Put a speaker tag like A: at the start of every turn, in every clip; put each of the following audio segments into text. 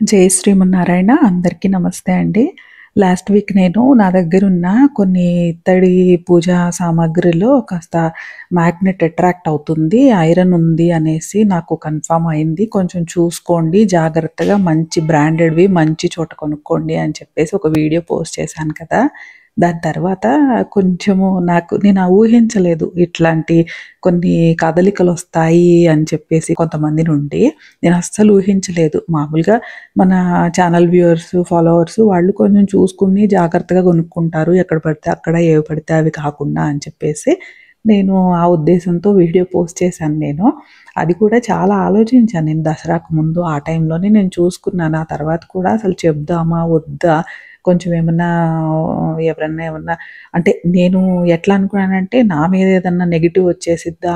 A: జై శ్రీమన్నారాయణ అందరికీ నమస్తే అండి లాస్ట్ వీక్ నేను నా దగ్గర ఉన్న కొన్ని ఇత్తడి పూజా సామాగ్రిలో కాస్త మ్యాగ్నెట్ అట్రాక్ట్ అవుతుంది ఐరన్ ఉంది అనేసి నాకు కన్ఫామ్ అయింది కొంచెం చూసుకోండి జాగ్రత్తగా మంచి బ్రాండెడ్వి మంచి చోట కొనుక్కోండి అని చెప్పేసి ఒక వీడియో పోస్ట్ చేశాను కదా దాని తర్వాత కొంచెము నాకు నేను ఆ ఊహించలేదు ఇట్లాంటి కొన్ని కదలికలు వస్తాయి అని చెప్పేసి కొంతమంది నుండి నేను అస్సలు ఊహించలేదు మామూలుగా మన ఛానల్ వ్యూవర్స్ ఫాలోవర్స్ వాళ్ళు కొంచెం చూసుకుని జాగ్రత్తగా కొనుక్కుంటారు ఎక్కడ పడితే అక్కడ ఏవి పడితే అవి కాకుండా అని చెప్పేసి నేను ఆ ఉద్దేశంతో వీడియో పోస్ట్ చేశాను నేను అది కూడా చాలా ఆలోచించాను నేను దసరాకు ముందు ఆ టైంలోనే నేను చూసుకున్నాను ఆ తర్వాత కూడా అసలు చెప్దామా వద్దా కొంచెం ఏమన్నా ఎవరన్నా ఏమన్నా అంటే నేను ఎట్లా అనుకున్నానంటే నా మీద ఏదన్నా నెగిటివ్ వచ్చేసిద్దా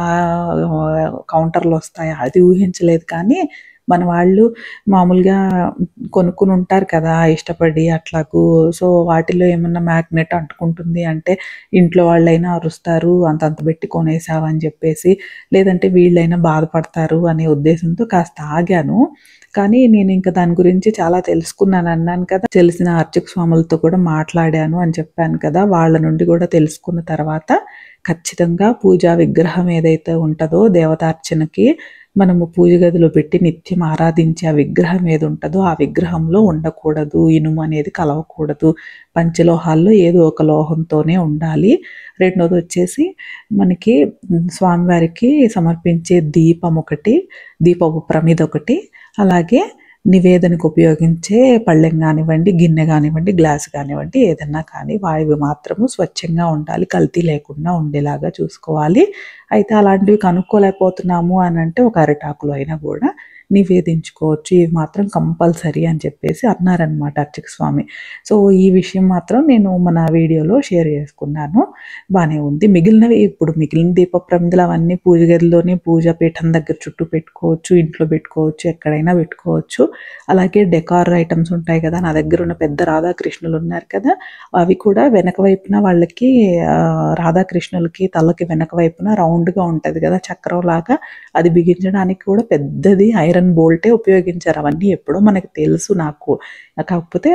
A: కౌంటర్లు వస్తాయా అది ఊహించలేదు కానీ మన వాళ్ళు మామూలుగా కొనుక్కుని ఉంటారు కదా ఇష్టపడి అట్లాగూ సో వాటిలో ఏమన్నా మ్యాగ్నెట్ అంటుకుంటుంది అంటే ఇంట్లో వాళ్ళైనా అరుస్తారు అంతంత పెట్టి కొనేసావని చెప్పేసి లేదంటే వీళ్ళైనా బాధపడతారు అనే ఉద్దేశంతో కాస్త ఆగాను కానీ నేను ఇంకా దాని గురించి చాలా తెలుసుకున్నాను అన్నాను కదా తెలిసిన అర్చక స్వాములతో కూడా మాట్లాడాను అని చెప్పాను కదా వాళ్ళ నుండి కూడా తెలుసుకున్న తర్వాత ఖచ్చితంగా పూజా విగ్రహం ఏదైతే ఉంటుందో దేవతార్చనకి మనము పూజ గదిలో పెట్టి నిత్యం ఆరాధించే ఆ విగ్రహం ఏది ఉంటుందో ఆ విగ్రహంలో ఉండకూడదు ఇనుము అనేది కలవకూడదు పంచలోహాల్లో ఏదో ఒక లోహంతోనే ఉండాలి రెండోది వచ్చేసి మనకి స్వామివారికి సమర్పించే దీపం ఒకటి దీపపు ప్రమిద ఒకటి అలాగే నివేదనకు ఉపయోగించే పళ్ళెం కానివ్వండి గిన్నె కానివ్వండి గ్లాస్ కానివ్వండి ఏదన్నా కానీ వాయువు మాత్రము స్వచ్ఛంగా ఉండాలి కల్తీ లేకుండా ఉండేలాగా చూసుకోవాలి అయితే అలాంటివి కనుక్కోలేకపోతున్నాము అని అంటే ఒక అరిటాకులో అయినా కూడా నివేదించుకోవచ్చు ఇవి మాత్రం కంపల్సరీ అని చెప్పేసి అన్నారనమాట అర్చక స్వామి సో ఈ విషయం మాత్రం నేను మన వీడియోలో షేర్ చేసుకున్నాను బాగానే ఉంది మిగిలినవి ఇప్పుడు మిగిలిన దీప ప్రమిదలు అవన్నీ పూజ గదిలోనే పూజ పీఠం దగ్గర చుట్టూ పెట్టుకోవచ్చు ఇంట్లో పెట్టుకోవచ్చు ఎక్కడైనా పెట్టుకోవచ్చు అలాగే డెకార్ ఐటమ్స్ ఉంటాయి కదా నా దగ్గర ఉన్న పెద్ద రాధాకృష్ణులు ఉన్నారు కదా అవి కూడా వెనక వైపున వాళ్ళకి ఆ, రాధాకృష్ణులకి తలకి వెనక వైపున రౌండ్గా ఉంటుంది కదా చక్రం లాగా అది బిగించడానికి కూడా పెద్దది ఐరన్ బోల్టే ఉపయోగించారు అవన్నీ ఎప్పుడో మనకి తెలుసు నాకు కాకపోతే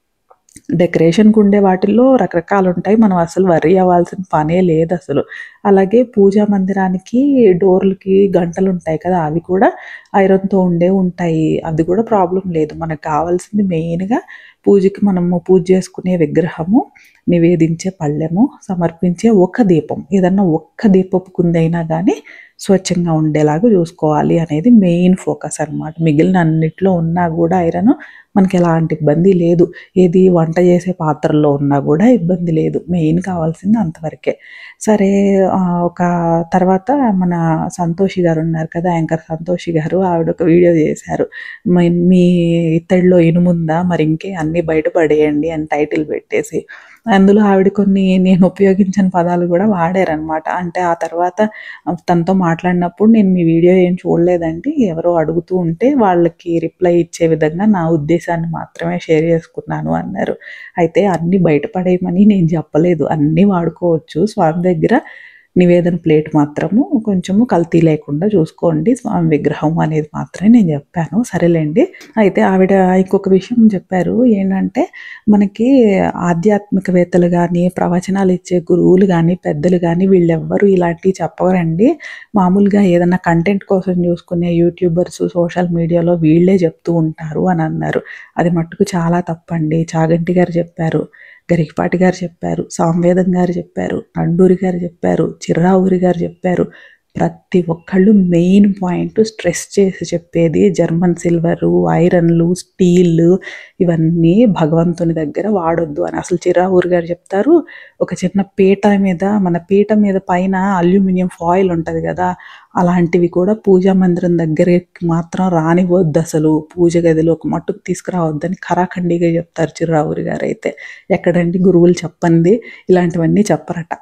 A: డెకరేషన్కి ఉండే వాటిల్లో రకరకాలు ఉంటాయి మనం అసలు వరి అవ్వాల్సిన పనే లేదు అసలు అలాగే పూజా మందిరానికి డోర్లకి గంటలు ఉంటాయి కదా అవి కూడా ఐరన్తో ఉండే ఉంటాయి అది కూడా ప్రాబ్లం లేదు మనకు కావాల్సింది మెయిన్గా పూజకి మనము పూజ చేసుకునే విగ్రహము నివేదించే పళ్ళెము సమర్పించే ఒక దీపం ఏదన్నా ఒక్క దీపపు కుందైనా కానీ స్వచ్ఛంగా ఉండేలాగా చూసుకోవాలి అనేది మెయిన్ ఫోకస్ అన్నమాట మిగిలిన అన్నిట్లో ఉన్నా కూడా ఐరన్ మనకి ఎలాంటి ఇబ్బంది లేదు ఏది వంట చేసే పాత్రల్లో ఉన్నా కూడా ఇబ్బంది లేదు మెయిన్ కావాల్సింది అంతవరకే సరే ఆ, ఒక తర్వాత మన సంతోషి గారు ఉన్నారు కదా యాంకర్ సంతోషి గారు ఆవిడ ఒక వీడియో చేశారు మీ మీ ఇత్తడిలో ఇనుముందా మరి ఇంకే అన్నీ బయటపడేయండి అని టైటిల్ పెట్టేసి అందులో ఆవిడ కొన్ని నేను ఉపయోగించిన పదాలు కూడా వాడారనమాట అంటే ఆ తర్వాత తనతో మాట్లాడినప్పుడు నేను మీ వీడియో ఏం చూడలేదండి ఎవరో అడుగుతూ ఉంటే వాళ్ళకి రిప్లై ఇచ్చే విధంగా నా ఉద్దేశాన్ని మాత్రమే షేర్ చేసుకున్నాను అన్నారు అయితే అన్ని బయటపడేయమని నేను చెప్పలేదు అన్నీ వాడుకోవచ్చు స్వామి దగ్గర నివేదన ప్లేట్ మాత్రము కొంచెము కల్తీ లేకుండా చూసుకోండి స్వామి విగ్రహం అనేది మాత్రమే నేను చెప్పాను సరేలేండి అయితే ఆవిడ ఇంకొక విషయం చెప్పారు ఏంటంటే మనకి ఆధ్యాత్మికవేత్తలు కానీ ప్రవచనాలు ఇచ్చే గురువులు కానీ పెద్దలు కానీ వీళ్ళెవ్వరూ ఇలాంటివి చెప్పరండి మామూలుగా ఏదైనా కంటెంట్ కోసం చూసుకునే యూట్యూబర్స్ సోషల్ మీడియాలో వీళ్ళే చెప్తూ ఉంటారు అని అన్నారు అది మట్టుకు చాలా తప్పండి చాగంటి గారు చెప్పారు గరికపాటి గారు చెప్పారు సాంవేదం గారు చెప్పారు నండూరి గారు చెప్పారు చిర్రావురి గారు చెప్పారు ప్రతి ఒక్కళ్ళు మెయిన్ పాయింట్ స్ట్రెస్ చేసి చెప్పేది జర్మన్ సిల్వరు ఐరన్లు స్టీల్ ఇవన్నీ భగవంతుని దగ్గర వాడొద్దు అని అసలు చిరావురు గారు చెప్తారు ఒక చిన్న పీట మీద మన పీట మీద పైన అల్యూమినియం ఫాయిల్ ఉంటుంది కదా అలాంటివి కూడా పూజా మందిరం దగ్గరికి మాత్రం రానివ్వద్దు అసలు పూజ గదిలో ఒక మట్టుకు తీసుకురావద్దని ఖరాఖండిగా చెప్తారు చిర్రావురి గారు అయితే ఎక్కడండి గురువులు చెప్పండి ఇలాంటివన్నీ చెప్పరట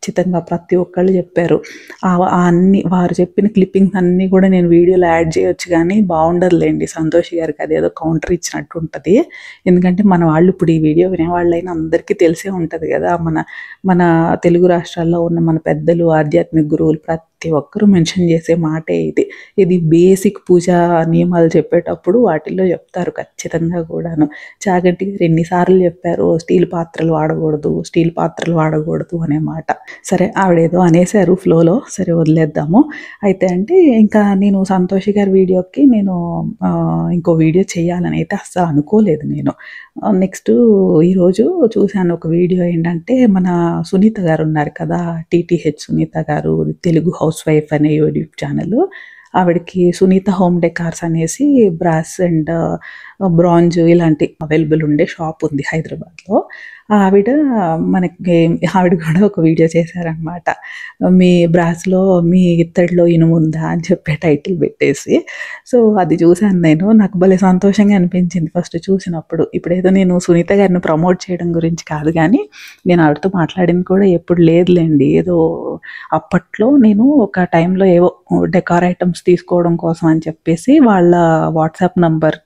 A: ఖచ్చితంగా ప్రతి ఒక్కళ్ళు చెప్పారు ఆ ఆ అన్ని వారు చెప్పిన క్లిప్పింగ్స్ అన్నీ కూడా నేను వీడియోలో యాడ్ చేయొచ్చు కానీ బాగుండదులేండి సంతోష్ గారికి అదేదో కౌంటర్ ఇచ్చినట్టు ఉంటుంది ఎందుకంటే మన వాళ్ళు ఇప్పుడు ఈ వీడియో వినేవాళ్ళైనా అందరికీ తెలిసే ఉంటుంది కదా మన మన తెలుగు రాష్ట్రాల్లో ఉన్న మన పెద్దలు ఆధ్యాత్మిక గురువులు ప్రతి ఒక్కరూ మెన్షన్ చేసే మాటే ఇది ఇది బేసిక్ పూజా నియమాలు చెప్పేటప్పుడు వాటిల్లో చెప్తారు ఖచ్చితంగా కూడాను చాగంటి గారు ఎన్నిసార్లు చెప్పారు స్టీల్ పాత్రలు వాడకూడదు స్టీల్ పాత్రలు వాడకూడదు అనే మాట సరే ఆవిడేదో అనేసారు ఫ్లోలో సరే వదిలేద్దాము అయితే అంటే ఇంకా నేను సంతోషి గారి వీడియోకి నేను ఆ, ఇంకో వీడియో చేయాలని అయితే అస్సలు అనుకోలేదు నేను నెక్స్ట్ ఈరోజు చూశాను ఒక వీడియో ఏంటంటే మన సునీత గారు ఉన్నారు కదా టీటీహెచ్ సునీత గారు తెలుగు హౌస్ వైఫ్ అనే యూట్యూబ్ ఛానల్ ఆవిడకి సునీత హోమ్ డెకార్స్ అనేసి బ్రాస్ అండ్ బ్రాంజ్ ఇలాంటి అవైలబుల్ ఉండే షాప్ ఉంది హైదరాబాద్లో ఆవిడ మనకి ఆవిడ కూడా ఒక వీడియో చేశారనమాట మీ బ్రాస్లో మీ ఇత్తడిలో ఇనుము ఉందా అని చెప్పే టైటిల్ పెట్టేసి సో అది చూశాను నేను నాకు భలే సంతోషంగా అనిపించింది ఫస్ట్ చూసినప్పుడు ఇప్పుడేదో నేను సునీత గారిని ప్రమోట్ చేయడం గురించి కాదు కానీ నేను ఆవిడతో మాట్లాడింది కూడా ఎప్పుడు లేదులేండి ఏదో అప్పట్లో నేను ఒక టైంలో ఏవో డెకార్ ఐటమ్స్ తీసుకోవడం కోసం అని చెప్పేసి వాళ్ళ వాట్సాప్ నంబర్కి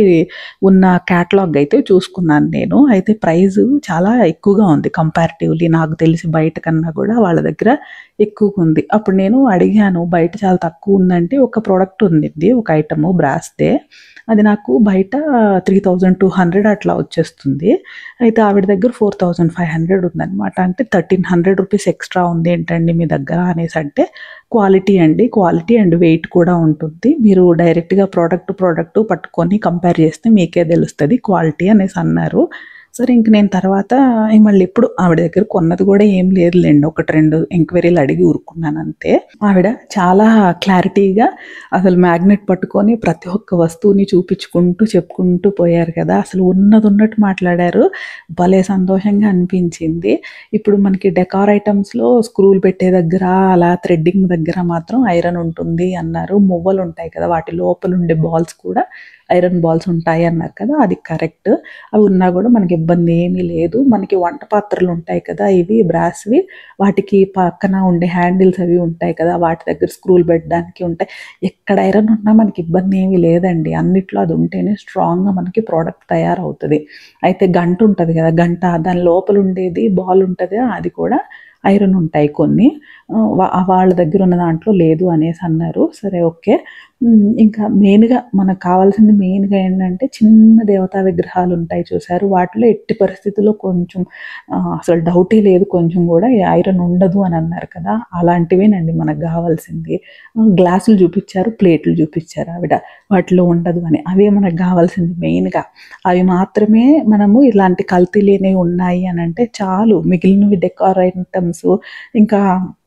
A: ఉన్న క్యాటలాగ్ అయితే చూసుకున్నాను నేను అయితే ప్రైస్ చాలా ఎక్కువగా ఉంది కంపారిటివ్లీ నాకు తెలిసి బయట కన్నా కూడా వాళ్ళ దగ్గర ఎక్కువగా ఉంది అప్పుడు నేను అడిగాను బయట చాలా తక్కువ ఉందంటే ఒక ప్రోడక్ట్ ఉంది ఒక ఐటమ్ బ్రాస్దే అది నాకు బయట త్రీ థౌజండ్ టూ హండ్రెడ్ అట్లా వచ్చేస్తుంది అయితే ఆవిడ దగ్గర ఫోర్ థౌజండ్ ఫైవ్ హండ్రెడ్ ఉందన్నమాట అంటే థర్టీన్ హండ్రెడ్ రూపీస్ ఎక్స్ట్రా ఉంది ఏంటండి మీ దగ్గర అనేసి అంటే క్వాలిటీ అండి క్వాలిటీ అండ్ వెయిట్ కూడా ఉంటుంది మీరు డైరెక్ట్గా ప్రోడక్ట్ ప్రోడక్ట్ పట్టుకొని కంపేర్ చేస్తే మీకే తెలుస్తుంది క్వాలిటీ అనేసి అన్నారు సరే ఇంక నేను తర్వాత మళ్ళీ ఇప్పుడు ఆవిడ దగ్గర కొన్నది కూడా ఏం లేదులేండి ఒకటి రెండు ఎంక్వైరీలు అడిగి ఊరుకున్నాను అంతే ఆవిడ చాలా క్లారిటీగా అసలు మ్యాగ్నెట్ పట్టుకొని ప్రతి ఒక్క వస్తువుని చూపించుకుంటూ చెప్పుకుంటూ పోయారు కదా అసలు ఉన్నది ఉన్నట్టు మాట్లాడారు భలే సంతోషంగా అనిపించింది ఇప్పుడు మనకి డెకార్ ఐటమ్స్లో స్క్రూలు పెట్టే దగ్గర అలా థ్రెడ్డింగ్ దగ్గర మాత్రం ఐరన్ ఉంటుంది అన్నారు మువ్వలు ఉంటాయి కదా వాటి లోపల ఉండే బాల్స్ కూడా ఐరన్ బాల్స్ ఉంటాయి అన్నారు కదా అది కరెక్ట్ అవి ఉన్నా కూడా మనకి ఇబ్బంది ఏమీ లేదు మనకి వంట పాత్రలు ఉంటాయి కదా ఇవి బ్రాస్వి వాటికి పక్కన ఉండే హ్యాండిల్స్ అవి ఉంటాయి కదా వాటి దగ్గర స్క్రూలు పెట్టడానికి ఉంటాయి ఎక్కడ ఐరన్ ఉన్నా మనకి ఇబ్బంది ఏమీ లేదండి అన్నిట్లో అది ఉంటేనే స్ట్రాంగ్గా మనకి ప్రోడక్ట్ తయారవుతుంది అయితే గంట ఉంటుంది కదా గంట దాని లోపల ఉండేది బాల్ ఉంటుంది అది కూడా ఐరన్ ఉంటాయి కొన్ని ఆ, వా- వాళ్ళ దగ్గర ఉన్న దాంట్లో లేదు అనేసి అన్నారు సరే ఓకే ఉమ్, ఇంకా మెయిన్గా మనకు కావాల్సింది మెయిన్గా ఏంటంటే చిన్న దేవతా విగ్రహాలు ఉంటాయి చూసారు వాటిలో ఎట్టి పరిస్థితుల్లో కొంచెం ఆ, అసలు డౌటే లేదు కొంచెం కూడా ఈ ఐరన్ ఉండదు అని అన్నారు కదా అలాంటివేనండి మనకు కావాల్సింది ఆ, గ్లాసులు చూపించారు ప్లేట్లు చూపించారు ఆవిడ వాటిలో ఉండదు అని అవే మనకు కావాల్సింది మెయిన్గా అవి మాత్రమే మనము ఇలాంటి కల్తీ లేనివి ఉన్నాయి అని అంటే చాలు మిగిలినవి డెకార్ ఐటమ్స్ ఇంకా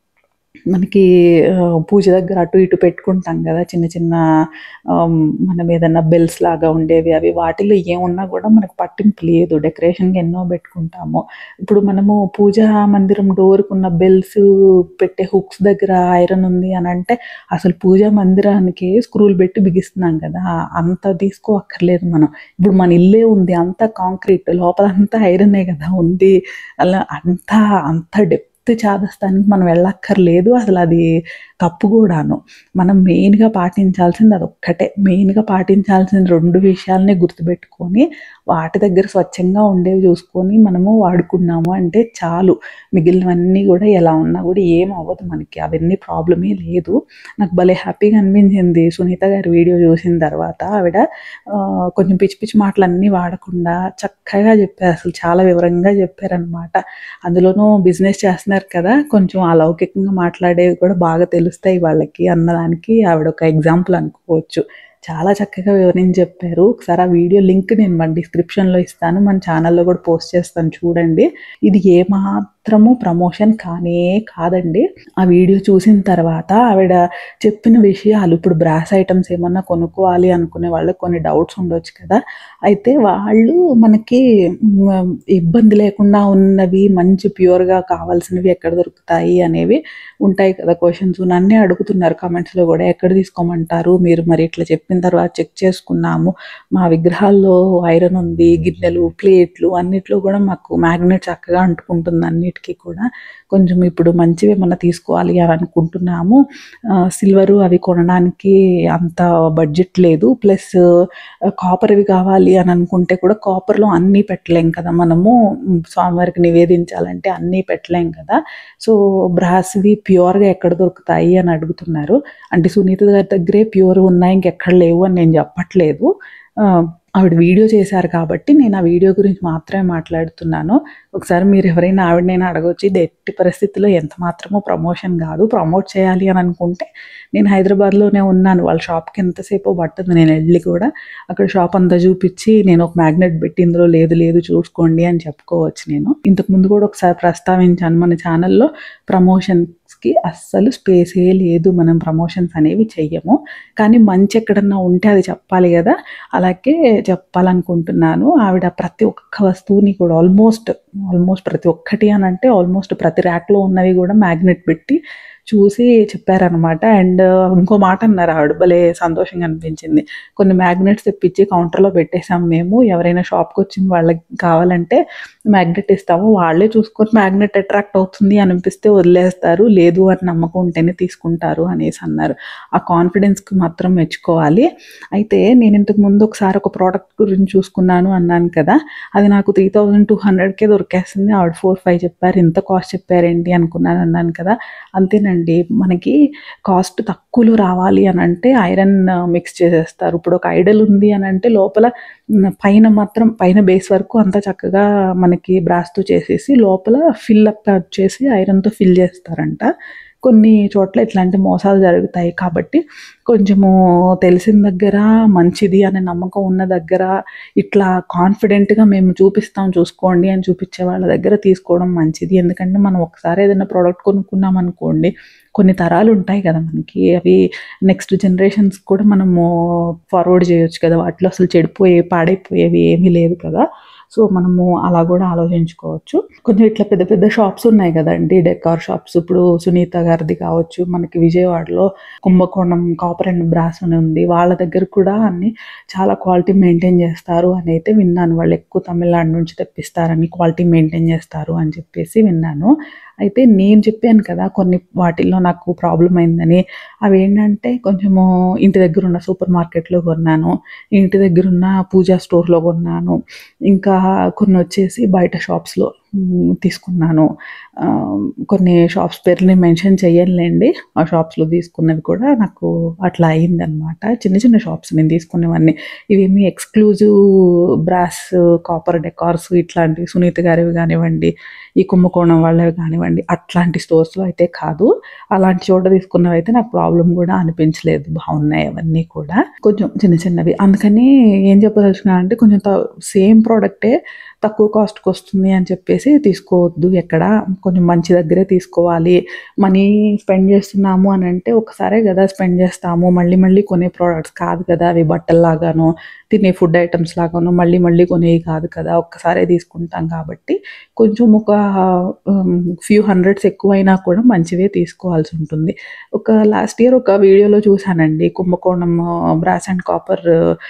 A: మనకి ఆ, పూజ దగ్గర అటు ఇటు పెట్టుకుంటాం కదా చిన్న చిన్న ఆమ్, మనం ఏదన్నా బెల్స్ లాగా ఉండేవి అవి వాటిలో ఏమున్నా కూడా మనకు పట్టింపు లేదు డెకరేషన్కి ఎన్నో పెట్టుకుంటాము ఇప్పుడు మనము పూజా మందిరం డోర్కి ఉన్న బెల్స్ పెట్టే హుక్స్ దగ్గర ఐరన్ ఉంది అని అంటే అసలు పూజా మందిరానికి స్క్రూలు పెట్టి బిగిస్తున్నాం కదా అంత తీసుకోక్కర్లేదు మనం ఇప్పుడు మన ఇల్లే ఉంది అంతా కాంక్రీట్ లోపల అంతా ఐరనే కదా ఉంది అలా అంతా అంత డెప్త్ చాదస్తానికి మనం వెళ్ళక్కర్లేదు అసలు అది తప్పు కూడాను మనం మెయిన్గా పాటించాల్సింది అది ఒక్కటే మెయిన్గా పాటించాల్సిన రెండు విషయాలని గుర్తుపెట్టుకొని వాటి దగ్గర స్వచ్ఛంగా ఉండేవి చూసుకొని మనము వాడుకున్నాము అంటే చాలు మిగిలినవన్నీ కూడా ఎలా ఉన్నా కూడా ఏం అవ్వదు మనకి అవన్నీ ప్రాబ్లమే లేదు నాకు భలే హ్యాపీగా అనిపించింది సునీత గారి వీడియో చూసిన తర్వాత ఆవిడ ఆ, కొంచెం పిచ్చి పిచ్చి మాటలన్నీ వాడకుండా చక్కగా చెప్పారు అసలు చాలా వివరంగా చెప్పారనమాట అందులోనూ బిజినెస్ చేస్తున్నారు కదా కొంచెం అలౌకికంగా మాట్లాడేవి కూడా బాగా తెలుస్తాయి వాళ్ళకి అన్నదానికి ఆవిడ ఒక ఎగ్జాంపుల్ అనుకోవచ్చు చాలా చక్కగా వివరించి చెప్పారు ఒకసారి ఆ వీడియో లింక్ నేను మన డిస్క్రిప్షన్లో ఇస్తాను మన ఛానల్లో కూడా పోస్ట్ చేస్తాను చూడండి ఇది ఏమాత్రము ప్రమోషన్ కానే కాదండి ఆ వీడియో చూసిన తర్వాత ఆవిడ చెప్పిన విషయాలు ఇప్పుడు బ్రాస్ ఐటమ్స్ ఏమన్నా కొనుక్కోవాలి అనుకునే వాళ్ళకి కొన్ని డౌట్స్ ఉండొచ్చు కదా అయితే వాళ్ళు మనకి మ్, ఇబ్బంది లేకుండా ఉన్నవి మంచి ప్యూర్గా కావాల్సినవి ఎక్కడ దొరుకుతాయి అనేవి ఉంటాయి కదా క్వశ్చన్స్ నన్నే అడుగుతున్నారు కామెంట్స్లో కూడా ఎక్కడ తీసుకోమంటారు మీరు మరి ఇట్లా చెప్పిన తర్వాత చెక్ చేసుకున్నాము మా విగ్రహాల్లో ఐరన్ ఉంది గిన్నెలు ప్లేట్లు అన్నిట్లో కూడా మాకు మ్యాగ్నెట్ చక్కగా అంటుకుంటుంది అన్నిట్లో అన్నిటికీ కూడా కొంచెం ఇప్పుడు మంచివి ఏమన్నా తీసుకోవాలి అని అనుకుంటున్నాము సిల్వరు అవి కొనడానికి అంత బడ్జెట్ లేదు ప్లస్ కాపర్వి కావాలి అని అనుకుంటే కూడా కాపర్లో అన్నీ పెట్టలేం కదా మనము ఉమ్, స్వామివారికి నివేదించాలంటే అన్నీ పెట్టలేం కదా సో బ్రాస్వి ప్యూర్గా ఎక్కడ దొరుకుతాయి అని అడుగుతున్నారు అంటే సునీత గారి దగ్గరే ప్యూర్ ఉన్నాయి ఇంకెక్కడ లేవు అని నేను చెప్పట్లేదు ఆ, ఆవిడ వీడియో చేశారు కాబట్టి నేను ఆ వీడియో గురించి మాత్రమే మాట్లాడుతున్నాను ఒకసారి మీరు ఎవరైనా ఆవిడనైనా అడగొచ్చు ఇది ఎట్టి పరిస్థితుల్లో ఎంత మాత్రమో ప్రమోషన్ కాదు ప్రమోట్ చేయాలి అని అనుకుంటే నేను హైదరాబాద్లోనే ఉన్నాను వాళ్ళ షాప్కి ఎంతసేపు పట్టదు నేను వెళ్ళి కూడా అక్కడ షాప్ అంతా చూపించి నేను ఒక మ్యాగ్నెట్ పెట్టి ఇందులో లేదు లేదు చూసుకోండి అని చెప్పుకోవచ్చు నేను ఇంతకు ముందు కూడా ఒకసారి ప్రస్తావించాను మన ఛానల్లో ప్రమోషన్స్కి అస్సలు స్పేసే లేదు మనం ప్రమోషన్స్ అనేవి చెయ్యము కానీ మంచి ఎక్కడన్నా ఉంటే అది చెప్పాలి కదా అలాగే చెప్పాలనుకుంటున్నాను ఆవిడ ప్రతి ఒక్క వస్తువుని కూడా ఆల్మోస్ట్ ఆల్మోస్ట్ ప్రతి ఒక్కటి అని అంటే ఆల్మోస్ట్ ప్రతి ర్యాక్లో ఉన్నవి కూడా మ్యాగ్నెట్ పెట్టి చూసి చెప్పారనమాట అండ్ ఇంకో మాట అన్నారు ఆవిడ భలే సంతోషంగా అనిపించింది కొన్ని మ్యాగ్నెట్స్ తెప్పించి కౌంటర్లో పెట్టేసాం మేము ఎవరైనా షాప్కి వచ్చిన వాళ్ళకి కావాలంటే మ్యాగ్నెట్ ఇస్తాము వాళ్ళే చూసుకొని మ్యాగ్నెట్ అట్రాక్ట్ అవుతుంది అని అనిపిస్తే వదిలేస్తారు లేదు అని నమ్మకం ఉంటేనే తీసుకుంటారు అనేసి అన్నారు ఆ కాన్ఫిడెన్స్కి మాత్రం మెచ్చుకోవాలి అయితే నేను ఇంతకు ముందు ఒకసారి ఒక ప్రోడక్ట్ గురించి చూసుకున్నాను అన్నాను కదా అది నాకు త్రీ థౌజండ్ టూ హండ్రెడ్కే దొరికేస్తుంది ఆవిడ ఫోర్ ఫైవ్ చెప్పారు ఇంత కాస్ట్ చెప్పారేంటి అనుకున్నాను అన్నాను కదా అంతేనండి మనకి కాస్ట్ తక్కువలో రావాలి అని అంటే ఐరన్ మిక్స్ చేసేస్తారు ఇప్పుడు ఒక ఐడల్ ఉంది అని అంటే లోపల మ్, పైన మాత్రం పైన బేస్ వరకు అంతా చక్కగా మనకి బ్రాస్తో చేసేసి లోపల ఫిల్ అప్ చేసి ఐరన్తో ఫిల్ చేస్తారంట కొన్ని చోట్ల ఇట్లాంటి మోసాలు జరుగుతాయి కాబట్టి కొంచెము తెలిసిన దగ్గర మంచిది అనే నమ్మకం ఉన్న దగ్గర ఇట్లా కాన్ఫిడెంట్గా మేము చూపిస్తాం చూసుకోండి అని చూపించే వాళ్ళ దగ్గర తీసుకోవడం మంచిది ఎందుకంటే మనం ఒకసారి ఏదైనా ప్రోడక్ట్ కొనుక్కున్నాం అనుకోండి కొన్ని తరాలు ఉంటాయి కదా మనకి అవి నెక్స్ట్ జనరేషన్స్ కూడా మనము ఫార్వర్డ్ చేయొచ్చు కదా వాటిలో అసలు చెడిపోయే పాడైపోయేవి ఏమీ లేదు కదా సో మనము అలా కూడా ఆలోచించుకోవచ్చు కొంచెం ఇట్లా పెద్ద పెద్ద షాప్స్ ఉన్నాయి కదండి డెకార్ షాప్స్ ఇప్పుడు సునీత గారిది కావచ్చు మనకి విజయవాడలో కుంభకోణం కాపర్ అండ్ బ్రాస్ అని ఉంది వాళ్ళ దగ్గర కూడా అన్ని చాలా క్వాలిటీ మెయింటైన్ చేస్తారు అని అయితే విన్నాను వాళ్ళు ఎక్కువ తమిళనాడు నుంచి తెప్పిస్తారని క్వాలిటీ మెయింటైన్ చేస్తారు అని చెప్పేసి విన్నాను అయితే నేను చెప్పాను కదా కొన్ని వాటిల్లో నాకు ప్రాబ్లం అయిందని అవి ఏంటంటే కొంచెము ఇంటి దగ్గర ఉన్న సూపర్ మార్కెట్లో కొన్నాను ఇంటి దగ్గర ఉన్న పూజా స్టోర్లో కొన్నాను ఇంకా కొన్ని వచ్చేసి బయట షాప్స్లో మ్, తీసుకున్నాను ఆ, కొన్ని షాప్స్ పేర్లు మెన్షన్ చెయ్యనులేండి ఆ షాప్స్లో తీసుకున్నవి కూడా నాకు అట్లా అయిందనమాట చిన్న చిన్న షాప్స్ నేను తీసుకునేవన్నీ ఇవేమి ఎక్స్క్లూజివ్ బ్రాస్ కాపర్ డెకార్స్ ఇట్లాంటివి సునీత గారివి కానివ్వండి ఈ కుంభకోణం వాళ్ళవి కానివ్వండి అట్లాంటి స్టోర్స్లో అయితే కాదు అలాంటి చోట తీసుకున్నవి అయితే నాకు ప్రాబ్లం కూడా అనిపించలేదు బాగున్నాయి అవన్నీ కూడా కొంచెం చిన్న చిన్నవి అందుకని ఏం చెప్పదలుచుకున్నా అంటే కొంచెం సేమ్ ప్రోడక్టే తక్కువ కాస్ట్కి వస్తుంది అని చెప్పేసి తీసుకోవద్దు ఎక్కడ కొంచెం మంచి దగ్గరే తీసుకోవాలి మనీ స్పెండ్ చేస్తున్నాము అని అంటే ఒకసారే కదా స్పెండ్ చేస్తాము మళ్ళీ మళ్ళీ కొనే ప్రోడక్ట్స్ కాదు కదా అవి బట్టల్లాగాను తినే ఫుడ్ ఐటమ్స్ లాగాను మళ్ళీ మళ్ళీ కొనేవి కాదు కదా ఒక్కసారే తీసుకుంటాం కాబట్టి కొంచెం ఒక ఫ్యూ హండ్రెడ్స్ ఎక్కువైనా కూడా మంచివే తీసుకోవాల్సి ఉంటుంది ఒక లాస్ట్ ఇయర్ ఒక వీడియోలో చూశానండి కుంభకోణం బ్రాస్ అండ్ కాపర్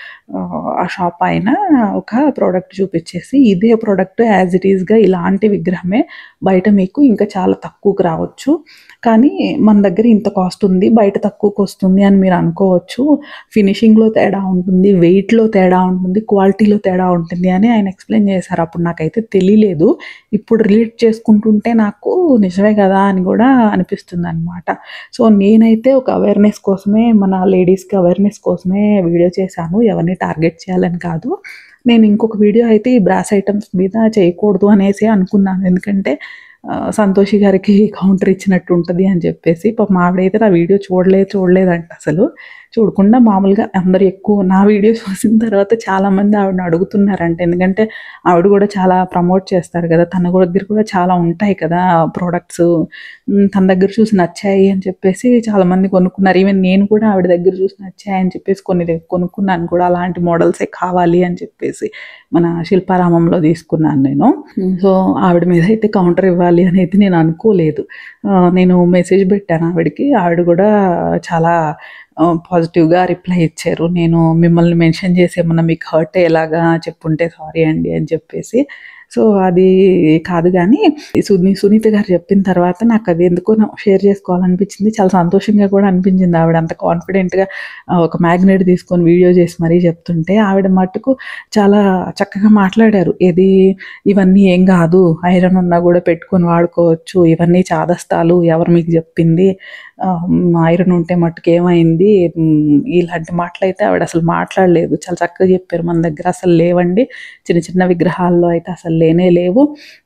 A: ఆ షాప్ ఆయన ఒక ప్రోడక్ట్ చూపించేసి ఇదే ప్రోడక్ట్ యాజ్ ఇట్ ఈస్గా ఇలాంటి విగ్రహమే బయట మీకు ఇంకా చాలా తక్కువకు రావచ్చు కానీ మన దగ్గర ఇంత కాస్ట్ ఉంది బయట తక్కువకు వస్తుంది అని మీరు అనుకోవచ్చు ఫినిషింగ్లో తేడా ఉంటుంది వెయిట్లో తేడా ఉంటుంది క్వాలిటీలో తేడా ఉంటుంది అని ఆయన ఎక్స్ప్లెయిన్ చేశారు అప్పుడు నాకైతే తెలియలేదు ఇప్పుడు రిలేట్ చేసుకుంటుంటే నాకు నిజమే కదా అని కూడా అనిపిస్తుంది అనమాట సో నేనైతే ఒక అవేర్నెస్ కోసమే మన లేడీస్కి అవేర్నెస్ కోసమే వీడియో చేశాను ఎవరిని టార్గెట్ చేయాలని కాదు నేను ఇంకొక వీడియో అయితే ఈ బ్రాస్ ఐటమ్స్ మీద చేయకూడదు అనేసి అనుకున్నాను ఎందుకంటే ఆ, సంతోషి గారికి కౌంటర్ ఇచ్చినట్టు ఉంటుంది అని చెప్పేసి పాపం ఆవిడైతే నా వీడియో చూడలేదు చూడలేదంట అసలు చూడకుండా మామూలుగా అందరు ఎక్కువ నా వీడియో చూసిన తర్వాత చాలామంది ఆవిడని అడుగుతున్నారంట ఎందుకంటే ఆవిడ కూడా చాలా ప్రమోట్ చేస్తారు కదా తన కూడా దగ్గర కూడా చాలా ఉంటాయి కదా ప్రోడక్ట్స్ తన దగ్గర చూసి నచ్చాయి అని చెప్పేసి చాలామంది కొనుక్కున్నారు ఈవెన్ నేను కూడా ఆవిడ దగ్గర చూసి నచ్చాయి అని చెప్పేసి కొన్ని దగ్గర కొనుక్కున్నాను కూడా అలాంటి మోడల్సే కావాలి అని చెప్పేసి మన శిల్పారామంలో తీసుకున్నాను నేను సో ఆవిడ మీద అయితే కౌంటర్ ఇవ్వాలి అని అయితే నేను అనుకోలేదు ఆ, నేను మెసేజ్ పెట్టాను ఆవిడకి ఆవిడ కూడా చాలా పాజిటివ్గా రిప్లై ఇచ్చారు నేను మిమ్మల్ని మెన్షన్ చేసి ఏమన్నా మీకు హర్ట్ అయ్యేలాగా చెప్పుంటే సారీ అండి అని చెప్పేసి సో అది కాదు కానీ సుని సునీత గారు చెప్పిన తర్వాత నాకు అది ఎందుకో షేర్ చేసుకోవాలనిపించింది చాలా సంతోషంగా కూడా అనిపించింది ఆవిడ అంత కాన్ఫిడెంట్గా ఒక మ్యాగ్నెట్ తీసుకొని వీడియో చేసి మరీ చెప్తుంటే ఆవిడ మట్టుకు చాలా చక్కగా మాట్లాడారు ఏది ఇవన్నీ ఏం కాదు ఐరన్ ఉన్నా కూడా పెట్టుకొని వాడుకోవచ్చు ఇవన్నీ చాదస్తాలు ఎవరు మీకు చెప్పింది ఐరన్ ఉంటే మట్టుకు ఏమైంది ఉమ్, ఇలాంటి మాటలు అయితే ఆవిడ అసలు మాట్లాడలేదు చాలా చక్కగా చెప్పారు మన దగ్గర అసలు లేవండి చిన్న చిన్న విగ్రహాల్లో అయితే అసలు లేనే లేవు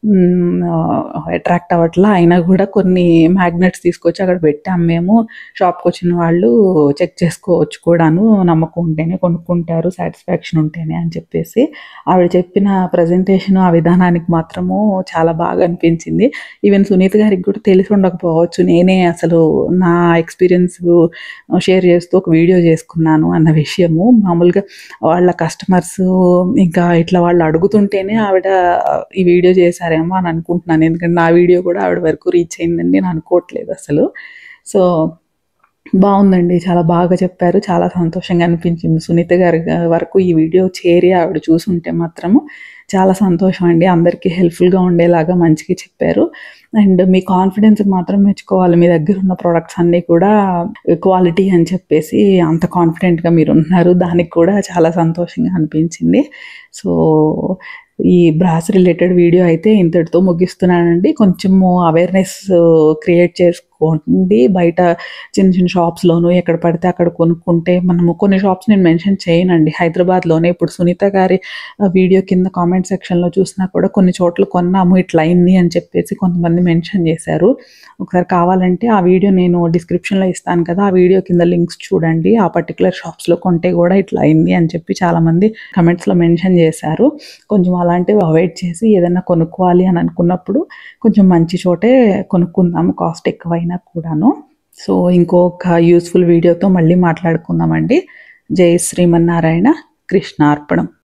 A: అట్రాక్ట్ అవ్వట్లా అయినా కూడా కొన్ని మ్యాగ్నెట్స్ తీసుకొచ్చి అక్కడ పెట్టాం మేము షాప్కి వచ్చిన వాళ్ళు చెక్ చేసుకోవచ్చు కూడాను నమ్మకం ఉంటేనే కొనుక్కుంటారు సాటిస్ఫాక్షన్ ఉంటేనే అని చెప్పేసి ఆవిడ చెప్పిన ప్రజెంటేషన్ ఆ విధానానికి మాత్రము చాలా బాగా అనిపించింది ఈవెన్ సునీత గారికి కూడా తెలిసి ఉండకపోవచ్చు నేనే అసలు నా ఎక్స్పీరియన్స్ షేర్ చేస్తూ ఒక వీడియో చేసుకున్నాను అన్న విషయము మామూలుగా వాళ్ళ కస్టమర్స్ ఇంకా ఇట్లా వాళ్ళు అడుగుతుంటేనే ఆవిడ ఈ వీడియో చేశారేమో అని అనుకుంటున్నాను ఎందుకంటే నా వీడియో కూడా ఆవిడ వరకు రీచ్ అయిందని నేను అనుకోవట్లేదు అసలు సో బాగుందండి చాలా బాగా చెప్పారు చాలా సంతోషంగా అనిపించింది సునీత గారి వరకు ఈ వీడియో చేరి ఆవిడ చూసుంటే మాత్రము చాలా సంతోషం అండి అందరికీ హెల్ప్ఫుల్గా ఉండేలాగా మంచిగా చెప్పారు అండ్ మీ కాన్ఫిడెన్స్ మాత్రం మెచ్చుకోవాలి మీ దగ్గర ఉన్న ప్రోడక్ట్స్ అన్నీ కూడా క్వాలిటీ అని చెప్పేసి అంత కాన్ఫిడెంట్గా మీరు ఉన్నారు దానికి కూడా చాలా సంతోషంగా అనిపించింది సో ఈ బ్రాస్ రిలేటెడ్ వీడియో అయితే ఇంతటితో ముగిస్తున్నానండి కొంచెము అవేర్నెస్ క్రియేట్ చేసుకోండి బయట చిన్న చిన్న షాప్స్లోనూ ఎక్కడ పడితే అక్కడ కొనుక్కుంటే మనము కొన్ని షాప్స్ నేను మెన్షన్ చేయనండి హైదరాబాద్లోనే ఇప్పుడు సునీత గారి వీడియో కింద కామెంట్ సెక్షన్లో చూసినా కూడా కొన్ని చోట్ల కొన్నాము ఇట్లా అయింది అని చెప్పేసి కొంతమంది మెన్షన్ చేశారు ఒకసారి కావాలంటే ఆ వీడియో నేను డిస్క్రిప్షన్లో ఇస్తాను కదా ఆ వీడియో కింద లింక్స్ చూడండి ఆ పర్టికులర్ షాప్స్లో కొంటే కూడా ఇట్లా అయింది అని చెప్పి చాలామంది కమెంట్స్లో మెన్షన్ చేశారు కొంచెం అలాంటివి అవాయిడ్ చేసి ఏదైనా కొనుక్కోవాలి అని అనుకున్నప్పుడు కొంచెం మంచి చోటే కొనుక్కుందాము కాస్ట్ ఎక్కువైనా కూడాను సో ఇంకొక యూస్ఫుల్ వీడియోతో మళ్ళీ మాట్లాడుకుందామండి జై శ్రీమన్నారాయణ కృష్ణార్పణం